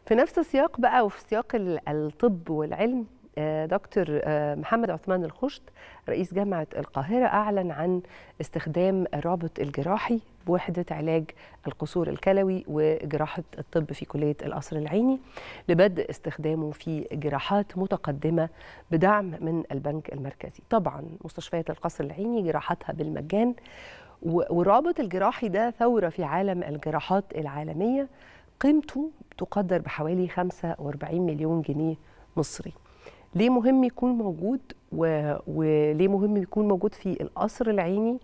في نفس السياق بقى وفي سياق الطب والعلم دكتور محمد عثمان الخشت رئيس جامعة القاهرة أعلن عن استخدام الرابط الجراحي بوحدة علاج القصور الكلوي وجراحة الطب في كلية القصر العيني لبدء استخدامه في جراحات متقدمة بدعم من البنك المركزي طبعا مستشفيات القصر العيني جراحتها بالمجان والرابط الجراحي ده ثورة في عالم الجراحات العالمية قيمته تقدر بحوالي 45 مليون جنيه مصري ليه مهم يكون موجود و... وليه مهم يكون موجود في القصر العيني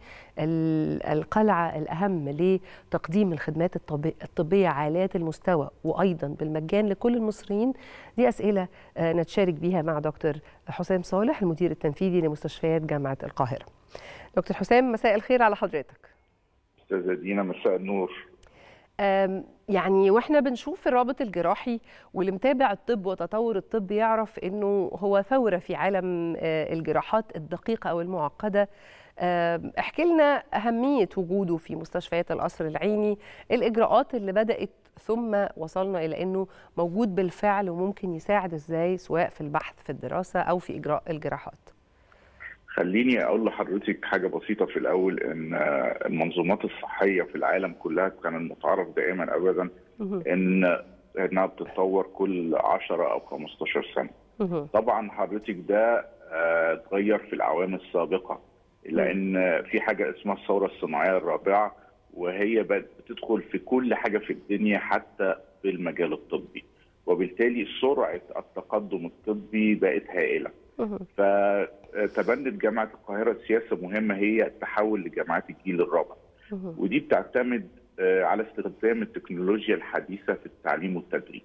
القلعة الأهم لتقديم الخدمات الطبي... الطبية عالية المستوى وأيضا بالمجان لكل المصريين دي أسئلة نتشارك بيها مع دكتور حسام صالح المدير التنفيذي لمستشفيات جامعة القاهرة دكتور حسام مساء الخير على حضرتك استاذه دينا مساء النور يعني واحنا بنشوف الرابط الجراحي واللي متابع الطب وتطور الطب يعرف انه هو ثوره في عالم الجراحات الدقيقه او المعقده احكي لنا اهميه وجوده في مستشفيات القصر العيني الاجراءات اللي بدات ثم وصلنا الى انه موجود بالفعل وممكن يساعد ازاي سواء في البحث في الدراسه او في اجراء الجراحات خليني اقول لحضرتك حاجه بسيطه في الاول ان المنظومات الصحيه في العالم كلها كان المتعارف دائما ابدا ان انها بتتطور كل 10 او 15 سنه. طبعا حضرتك ده اتغير في الاعوام السابقه لان في حاجه اسمها الثوره الصناعيه الرابعه وهي بتدخل في كل حاجه في الدنيا حتى في المجال الطبي وبالتالي سرعه التقدم الطبي بقت هائله. فتبنت جامعه القاهره سياسه مهمه هي التحول لجامعات الجيل الرابع ودي بتعتمد على استخدام التكنولوجيا الحديثه في التعليم والتدريب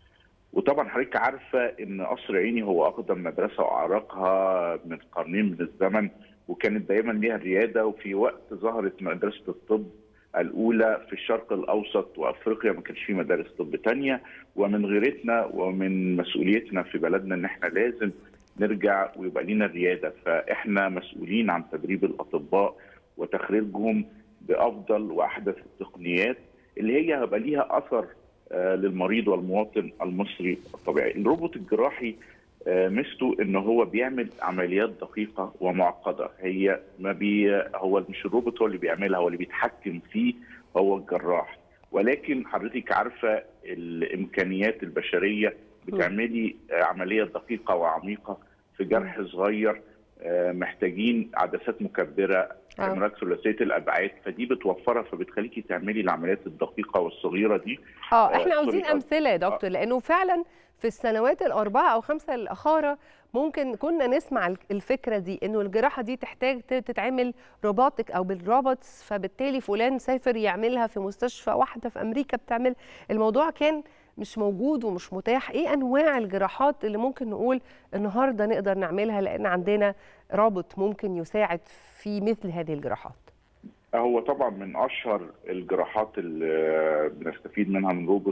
وطبعا حضرتك عارفه ان قصر عيني هو اقدم مدرسه واعرقها من قرنين من الزمن وكانت دايما ليها الرياده وفي وقت ظهرت مدرسه الطب الاولى في الشرق الاوسط وافريقيا ما كانش في مدارس طب تانية ومن غيرتنا ومن مسؤوليتنا في بلدنا ان احنا لازم نرجع ويبقى لنا الرياده فاحنا مسؤولين عن تدريب الاطباء وتخريجهم بافضل واحدث التقنيات اللي هي هيبقى ليها اثر للمريض والمواطن المصري الطبيعي. الروبوت الجراحي ميزته ان هو بيعمل عمليات دقيقه ومعقده هي ما بي هو مش الروبوت هو اللي بيعملها هو اللي بيتحكم فيه هو الجراح ولكن حضرتك عارفه الامكانيات البشريه بتعملي عمليه دقيقه وعميقه في جرح صغير محتاجين عدسات مكبره كاميرات ثلاثيه الابعاد فدي بتوفرها فبتخليكي تعملي العمليات الدقيقه والصغيره دي اه احنا عاوزين امثله يا دكتور لانه فعلا في السنوات الاربعه او خمسه الاخيره ممكن كنا نسمع الفكره دي انه الجراحه دي تحتاج تتعمل روبوتك او بالروبوتس فبالتالي فلان سافر يعملها في مستشفى واحده في امريكا بتعمل الموضوع كان مش موجود ومش متاح ايه انواع الجراحات اللي ممكن نقول النهارده نقدر نعملها لان عندنا رابط ممكن يساعد في مثل هذه الجراحات هو طبعا من اشهر الجراحات اللي بنستفيد منها من روبوت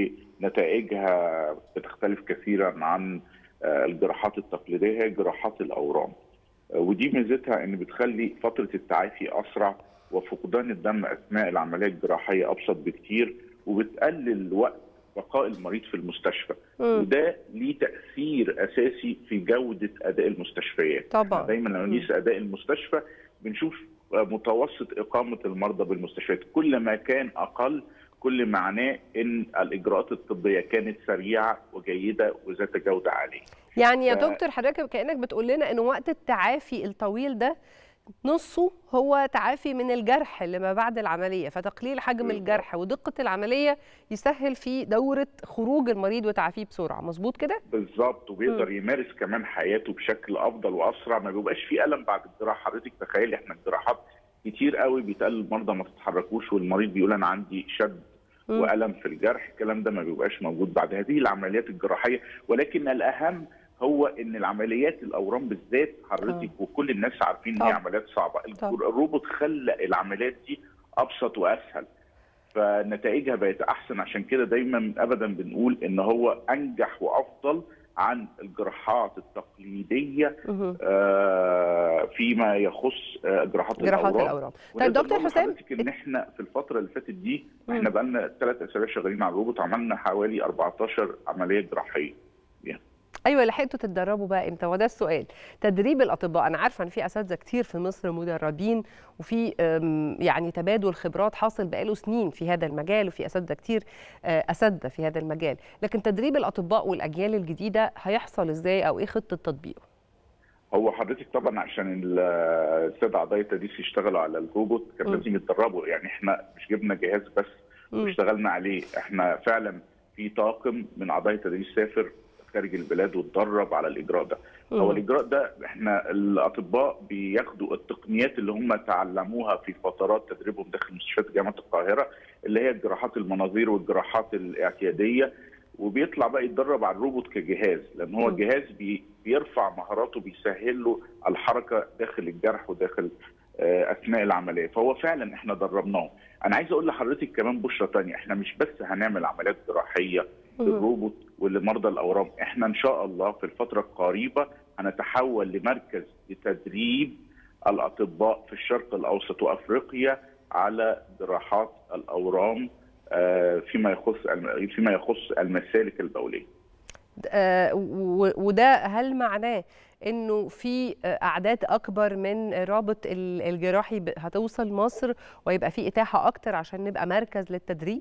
ونتائجها بتختلف كثيرا عن الجراحات التقليديه هي جراحات الاورام ودي ميزتها ان بتخلي فتره التعافي اسرع وفقدان الدم اثناء العمليه الجراحيه ابسط بكتير وبتقلل وقت بقاء المريض في المستشفى م. وده ليه تاثير اساسي في جوده اداء المستشفيات طبعا دايما لما نقيس اداء المستشفى بنشوف متوسط اقامه المرضى بالمستشفيات كل ما كان اقل كل معناه ان الاجراءات الطبيه كانت سريعه وجيده وذات جوده عاليه يعني يا ف... دكتور حضرتك كانك بتقول لنا ان وقت التعافي الطويل ده نصه هو تعافي من الجرح اللي ما بعد العمليه فتقليل حجم الجرح ودقه العمليه يسهل في دوره خروج المريض وتعافيه بسرعه مظبوط كده بالظبط وبيقدر يمارس كمان حياته بشكل افضل واسرع ما بيبقاش في الم بعد الجراحه حضرتك تخيلي احنا الجراحات كتير قوي بيتقال للمرضى ما تتحركوش والمريض بيقول انا عندي شد والم في الجرح الكلام ده ما بيبقاش موجود بعد هذه العمليات الجراحيه ولكن الاهم هو ان العمليات الاورام بالذات حضرتك وكل الناس عارفين ان هي عمليات صعبه الروبوت خلى العمليات دي ابسط واسهل فنتائجها بقت احسن عشان كده دايما ابدا بنقول ان هو انجح وافضل عن الجراحات التقليديه مهم. آه، فيما يخص آه، جراحات جراحات الاورام الاورام طيب ونقدر دكتور نقول حسام لحضرتك ان احنا في الفتره اللي فاتت دي مم. احنا بقالنا ثلاث اسابيع شغالين على الروبوت عملنا حوالي 14 عمليه جراحيه ايوه لحقتوا تتدربوا بقى امتى وده السؤال تدريب الاطباء انا عارفه ان في اساتذه كتير في مصر مدربين وفي أم، يعني تبادل خبرات حاصل بقاله سنين في هذا المجال وفي اساتذه كتير آه، اساتذه في هذا المجال لكن تدريب الاطباء والاجيال الجديده هيحصل ازاي او ايه خطه تطبيقه هو حضرتك طبعا عشان ال- الساده اعضاء التدريس يشتغلوا على الروبوت كان مم. لازم يتدربوا يعني احنا مش جبنا جهاز بس مم. واشتغلنا عليه احنا فعلا في طاقم من اعضاء التدريس سافر خارج البلاد واتدرب على الاجراء ده هو مم. الاجراء ده احنا الاطباء بياخدوا التقنيات اللي هم تعلموها في فترات تدريبهم داخل مستشفيات جامعه القاهره اللي هي جراحات المناظير والجراحات الاعتياديه وبيطلع بقى يتدرب على الروبوت كجهاز لان هو مم. الجهاز بي بيرفع مهاراته بيسهل له الحركه داخل الجرح وداخل آه، اثناء العمليه فهو فعلا احنا دربناه انا عايز اقول لحضرتك كمان بشرى تانية احنا مش بس هنعمل عمليات جراحيه مم. للروبوت ولمرضى الاورام احنا ان شاء الله في الفتره القريبه هنتحول لمركز لتدريب الاطباء في الشرق الاوسط وافريقيا على جراحات الاورام آه، فيما يخص الم- فيما يخص المسالك البوليه آه، و- وده هل معناه انه في آه، اعداد اكبر من رابط ال- الجراحي ب- هتوصل مصر ويبقى في اتاحه اكتر عشان نبقى مركز للتدريب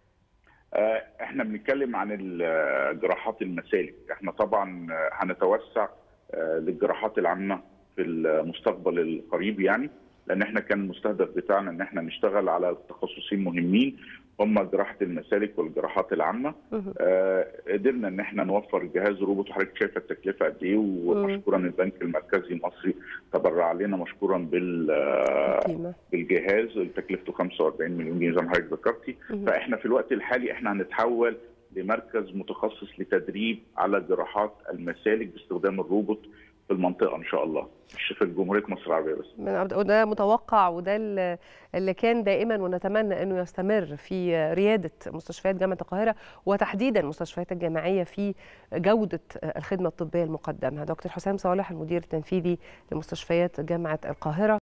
آه، احنا بنتكلم عن ال- جراحات المسالك احنا طبعا آه، هنتوسع آه، للجراحات العامه في المستقبل القريب يعني لان احنا كان المستهدف بتاعنا ان احنا نشتغل على تخصصين مهمين هم جراحه المسالك والجراحات العامه مهم. آه، قدرنا ان احنا نوفر جهاز روبوت وحضرتك شايفه التكلفه قد ايه ومشكورا البنك المركزي المصري تبرع لنا مشكورا بال آه، قيمه بالجهاز اللي تكلفته 45 مليون جنيه زي ما حضرتك ذكرتي مهم. فاحنا في الوقت الحالي احنا هنتحول لمركز متخصص لتدريب على جراحات المسالك باستخدام الروبوت في المنطقه ان شاء الله مش في جمهوريه مصر العربيه بس من عبد- وده متوقع وده ال- اللي كان دائما ونتمنى انه يستمر في رياده مستشفيات جامعه القاهره وتحديدا المستشفيات الجامعيه في جوده الخدمه الطبيه المقدمه دكتور حسام صالح المدير التنفيذي لمستشفيات جامعه القاهره